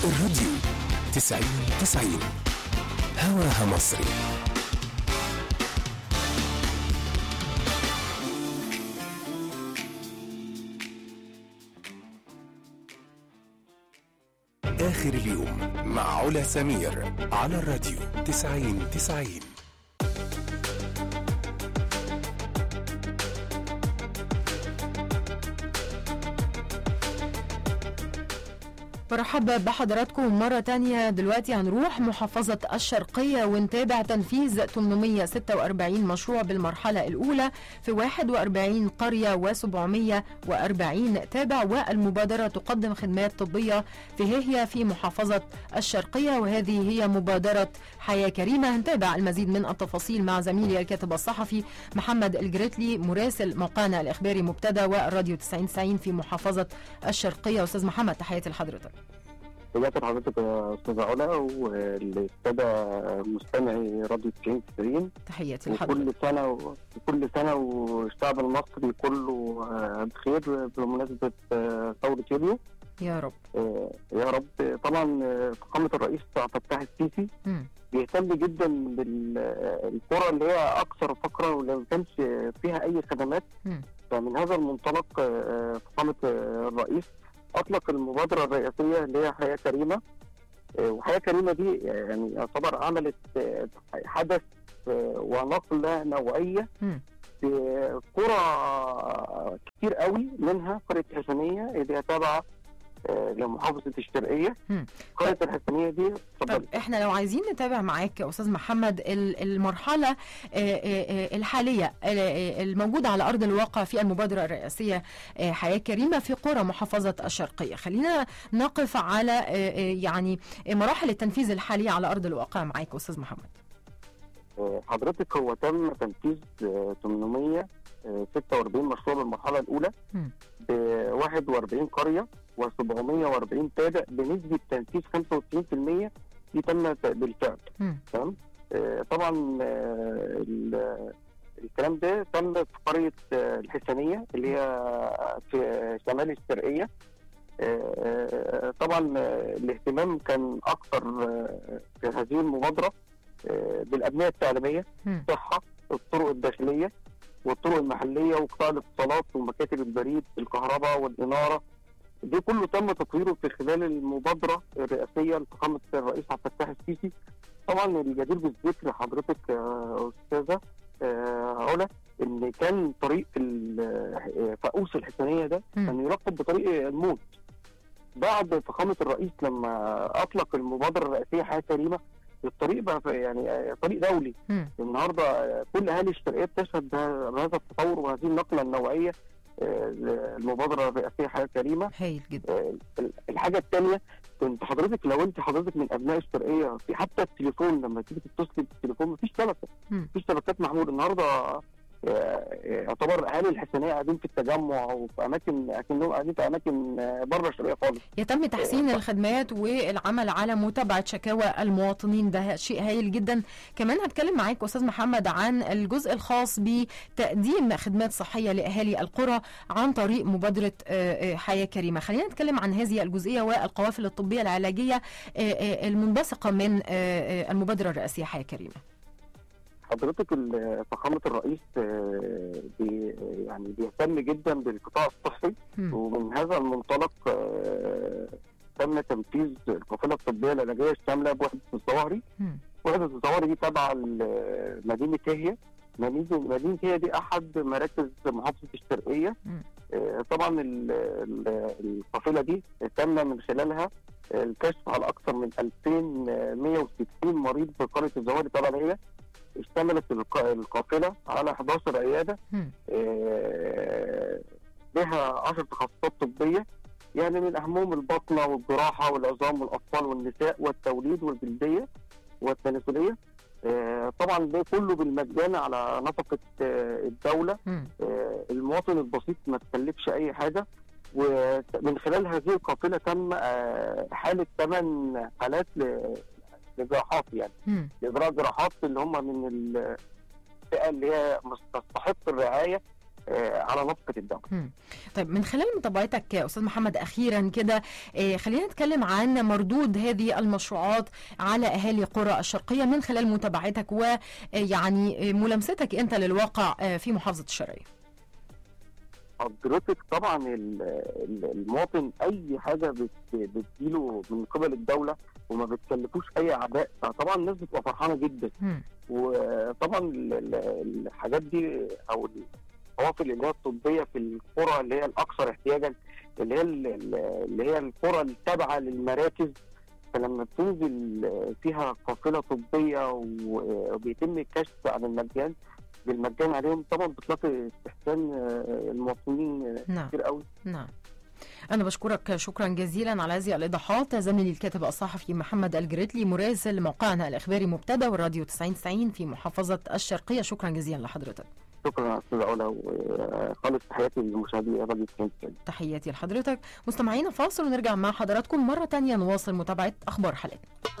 الراديو تسعين تسعين هواها مصري آخر اليوم مع علا سمير على الراديو تسعين تسعين برحب بحضراتكم مرة تانية دلوقتي هنروح محافظة الشرقية ونتابع تنفيذ 846 مشروع بالمرحلة الأولى في 41 قرية و740 تابع والمبادرة تقدم خدمات طبية في هي في محافظة الشرقية وهذه هي مبادرة حياة كريمة هنتابع المزيد من التفاصيل مع زميلي الكاتب الصحفي محمد الجريتلي مراسل موقعنا الإخباري مبتدى والراديو 90 في محافظة الشرقية أستاذ محمد تحياتي لحضرتك تحياتي لحضرتك يا استاذة علا والسادة مستمعي راديو 90 90 تحياتي لحضرتك وكل سنة وكل سنة والشعب المصري كله آه، بخير بمناسبة آه، ثورة يوليو يا رب آه، يا رب طبعا آه، فخامة الرئيس عبد الفتاح السيسي مم. بيهتم جدا بالقرى اللي هي اكثر فقرا واللي ما كانش فيها اي خدمات مم. فمن هذا المنطلق آه، فخامه آه، الرئيس اطلق المبادره الرئاسيه اللي هي حياه كريمه آه، وحياه كريمه دي يعني يعتبر عملت آه، حدث آه، ونقله نوعيه مم. في قرى كتير قوي منها قريه الحسنيه اللي هي تابعه آه، لمحافظه الشرقيه مم. قريه الحسنيه دي طب اتفضلي احنا لو عايزين نتابع معاك يا استاذ محمد ال- المرحله آه، آه، آه، الحاليه آه، آه، الموجوده على ارض الواقع في المبادره الرئاسيه آه، حياه كريمه في قرى محافظه الشرقيه خلينا نقف على آه، آه، يعني مراحل التنفيذ الحاليه على ارض الواقع معاك استاذ محمد آه، حضرتك هو تم تنفيذ آه، 846 مشروع بالمرحله الاولى مم. ب 41 قريه و740 تابع بنسبه تنفيذ 95% دي تم ت- بالفعل مم. تمام آه، طبعا آه، ال- الكلام ده تم في قريه آه، الحسنيه اللي هي في شمال الشرقيه آه، آه، طبعا آه، الاهتمام كان اكثر آه، في هذه المبادره آه، بالابنيه التعليميه مم. الصحه الطرق الداخليه والطرق المحليه وقطاع الاتصالات ومكاتب البريد الكهرباء والاناره دي كله تم تطويره في خلال المبادره الرئاسيه لفخامه الرئيس عبد الفتاح السيسي طبعا الجدير بالذكر حضرتك يا استاذه آه، علا ان كان طريق ال- آه، فاقوس الحسنيه ده مم. كان يلقب بطريق الموت بعد فخامه الرئيس لما اطلق المبادره الرئاسيه حياه كريمه الطريق بقى في- يعني آه، طريق دولي مم. النهارده آه، كل اهالي الشرقيه بتشهد به- بهذا التطور وهذه النقله النوعيه آه، للمبادره الرئاسيه حياه كريمه هايل جدا آه، ال- الحاجه الثانيه كنت حضرتك لو انت حضرتك من ابناء الشرقيه في حتى التليفون لما تيجي تتصل بالتليفون مفيش شبكه مم. مفيش شبكات محمول النهارده آه، آه، يعتبر اهالي الحسنيه قاعدين في التجمع وفي اماكن اكنهم قاعدين في اماكن آه، بره الشرقيه خالص يتم تحسين آه، الخدمات والعمل على متابعه شكاوى المواطنين ده شيء هايل جدا كمان هتكلم معاك استاذ محمد عن الجزء الخاص بتقديم خدمات صحيه لاهالي القرى عن طريق مبادره آه، آه، حياه كريمه خلينا نتكلم عن هذه الجزئيه والقوافل الطبيه العلاجيه آه، آه، المنبثقه من آه، آه، المبادره الرئاسيه حياه كريمه حضرتك ال- فخامه الرئيس آه، بي يعني بيهتم جدا بالقطاع الصحي مم. ومن هذا المنطلق آه، تم تنفيذ القافله الطبيه العلاجيه الشامله بوحده الظواهري مم. وحده الظواهري دي تابعه لمدينه هي مدينه مدينه هي دي احد مراكز محافظه الشرقيه مم. آه، طبعا ال- ال- القافله دي تم من خلالها الكشف على اكثر من 2160 مريض في قريه الظواهري طبعا هي اشتملت الق- القافله على 11 عياده مم. آه، لها 10 تخصصات طبيه يعني من اهمهم البطنه والجراحه والعظام والاطفال والنساء والتوليد والجلديه والتناسليه آه، طبعا ده كله بالمجان على نفقه آه، الدوله مم. آه، المواطن البسيط ما تكلفش اي حاجه ومن خلال هذه القافله تم آه، حاله ثمان حالات ل- لجراحات يعني مم. لاجراء جراحات اللي هم من الفئه اللي هي تستحق الرعايه آه، على نفقه الدوله. مم. طيب من خلال متابعتك يا استاذ محمد اخيرا كده آه، خلينا نتكلم عن مردود هذه المشروعات على اهالي قرى الشرقيه من خلال متابعتك ويعني ملامستك انت للواقع آه، في محافظه الشرقيه. حضرتك طبعا ال- ال- المواطن اي حاجه بت- بتجيله من قبل الدوله وما بتكلفوش اي اعباء فطبعا الناس بتبقى فرحانه جدا مم. وطبعا ال- ال- الحاجات دي او القوافل اللي هي الطبيه في القرى اللي هي الاكثر احتياجا اللي هي ال- ال- اللي هي القرى التابعه للمراكز فلما بتنزل فيها قافله طبيه و- وبيتم الكشف عن المجان بالمجان عليهم طبعا بتلاقي استحسان المواطنين نعم كتير قوي نعم أنا بشكرك شكرا جزيلا على هذه الإيضاحات زميلي الكاتب الصحفي محمد الجريتلي مراسل موقعنا الإخباري مبتدأ والراديو 9090 في محافظة الشرقية شكرا جزيلا لحضرتك شكرا استاذ علا وخالص تحياتي للمشاهدين راديو 90 تحياتي لحضرتك مستمعينا فاصل ونرجع مع حضراتكم مرة تانية نواصل متابعة أخبار حلقتنا